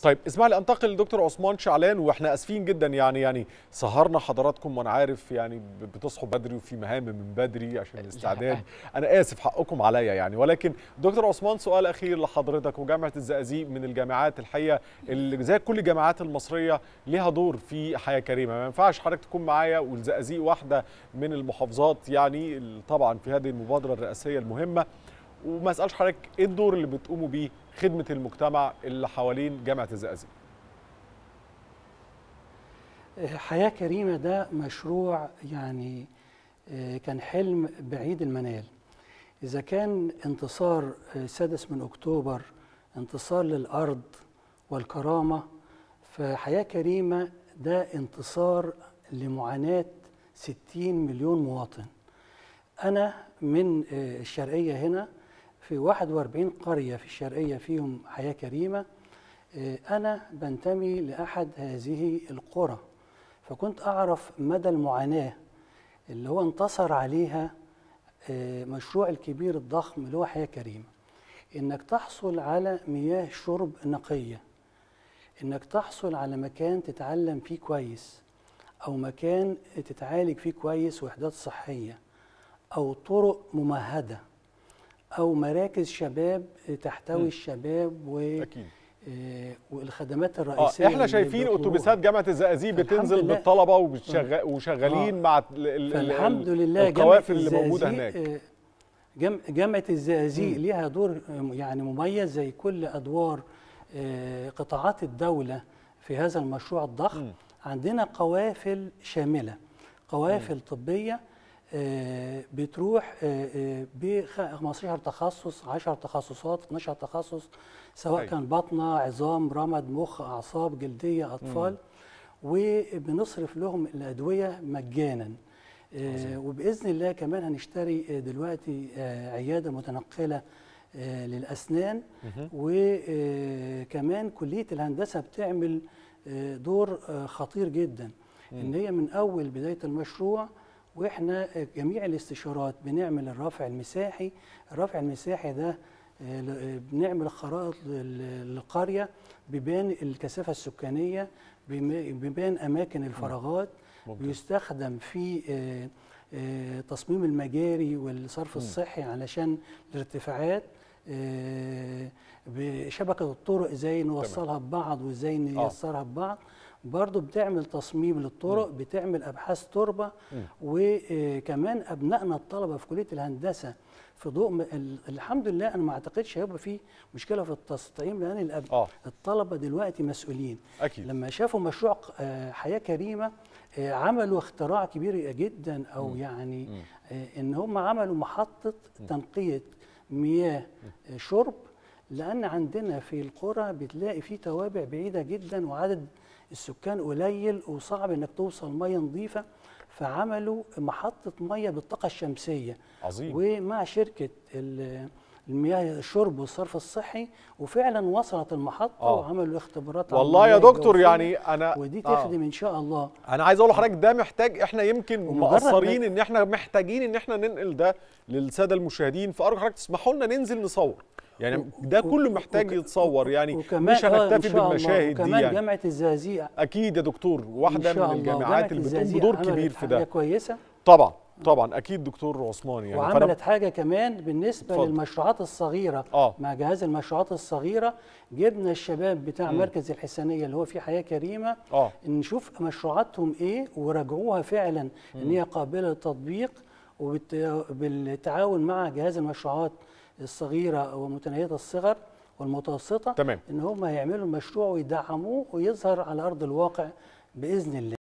طيب اسمح لي انتقل لدكتور عثمان شعلان واحنا اسفين جدا يعني يعني سهرنا حضراتكم وانا عارف يعني بتصحوا بدري وفي مهام من بدري عشان الاستعداد انا اسف حقكم عليا يعني ولكن دكتور عثمان سؤال اخير لحضرتك وجامعه الزقازيق من الجامعات الحقيقه اللي زي كل الجامعات المصريه ليها دور في حياه كريمه ما ينفعش حضرتك تكون معايا والزقازيق واحده من المحافظات يعني طبعا في هذه المبادره الرئاسيه المهمه وما اسالش حضرتك ايه الدور اللي بتقوموا بيه خدمه المجتمع اللي حوالين جامعه الزقازيق حياه كريمه ده مشروع يعني كان حلم بعيد المنال اذا كان انتصار السادس من اكتوبر انتصار للارض والكرامه فحياه كريمه ده انتصار لمعاناه 60 مليون مواطن انا من الشرقيه هنا في 41 قرية في الشرقية فيهم حياة كريمة أنا بنتمي لأحد هذه القرى فكنت أعرف مدى المعاناة اللي هو انتصر عليها مشروع الكبير الضخم اللي هو حياة كريمة إنك تحصل على مياه شرب نقية إنك تحصل على مكان تتعلم فيه كويس أو مكان تتعالج فيه كويس وحدات صحية أو طرق ممهده او مراكز شباب تحتوي م. الشباب و أكيد. آه والخدمات الرئيسيه آه احنا شايفين اتوبيسات جامعه الزقازيق بتنزل بالطلبه وبتشغل وشغالين آه. مع فالحمد لله القوافل اللي موجوده هناك جم جامعه الزقازيق ليها دور يعني مميز زي كل ادوار آه قطاعات الدوله في هذا المشروع الضخم م. عندنا قوافل شامله قوافل م. طبيه بتروح ب 15 تخصص 10 تخصصات 12 تخصص سواء أي. كان بطنه عظام رمد مخ اعصاب جلديه اطفال مم. وبنصرف لهم الادويه مجانا وباذن الله كمان هنشتري دلوقتي عياده متنقله للاسنان وكمان كليه الهندسه بتعمل دور خطير جدا مم. ان هي من اول بدايه المشروع واحنا جميع الاستشارات بنعمل الرافع المساحي الرافع المساحي ده بنعمل خرائط للقريه بيبان الكثافه السكانيه بيبان اماكن الفراغات ممكن. بيستخدم في تصميم المجاري والصرف الصحي علشان الارتفاعات بشبكه الطرق ازاي نوصلها ببعض وازاي نيسرها ببعض برضه بتعمل تصميم للطرق م. بتعمل ابحاث تربه م. وكمان ابنائنا الطلبه في كليه الهندسه في ضوء الحمد لله انا ما اعتقدش هيبقى في مشكله في التسطيم لان الأب... آه. الطلبه دلوقتي مسؤولين أكيد. لما شافوا مشروع حياه كريمه عملوا اختراع كبير جدا او م. يعني م. ان هم عملوا محطه م. تنقيه مياه شرب لان عندنا في القرى بتلاقي في توابع بعيده جدا وعدد السكان قليل وصعب انك توصل ميه نظيفه فعملوا محطه ميه بالطاقه الشمسيه عظيم ومع شركه المياه الشرب والصرف الصحي وفعلا وصلت المحطه آه. وعملوا اختبارات والله يا دكتور يعني انا ودي تخدم آه. ان شاء الله انا عايز اقول لحضرتك ده محتاج احنا يمكن مقصرين ان احنا محتاجين ان احنا ننقل ده للساده المشاهدين فارجو حضرتك تسمحوا لنا ننزل نصور يعني ده كله محتاج يتصور يعني مش هنكتفي بالمشاهد دي يعني جامعه الزقازيق اكيد يا دكتور واحده من الجامعات اللي بتقوم بدور كبير في ده كويسه طبعا طبعا اكيد دكتور عثمان يعني وعملت حاجه كمان بالنسبه فضل. للمشروعات الصغيره آه. مع جهاز المشروعات الصغيره جبنا الشباب بتاع م. مركز الحسانيه اللي هو فيه حياه كريمه آه. نشوف مشروعاتهم ايه وراجعوها فعلا م. ان هي قابله للتطبيق وبالتعاون مع جهاز المشروعات الصغيره ومتناهيه الصغر والمتوسطه تمام ان هم هيعملوا المشروع ويدعموه ويظهر على ارض الواقع باذن الله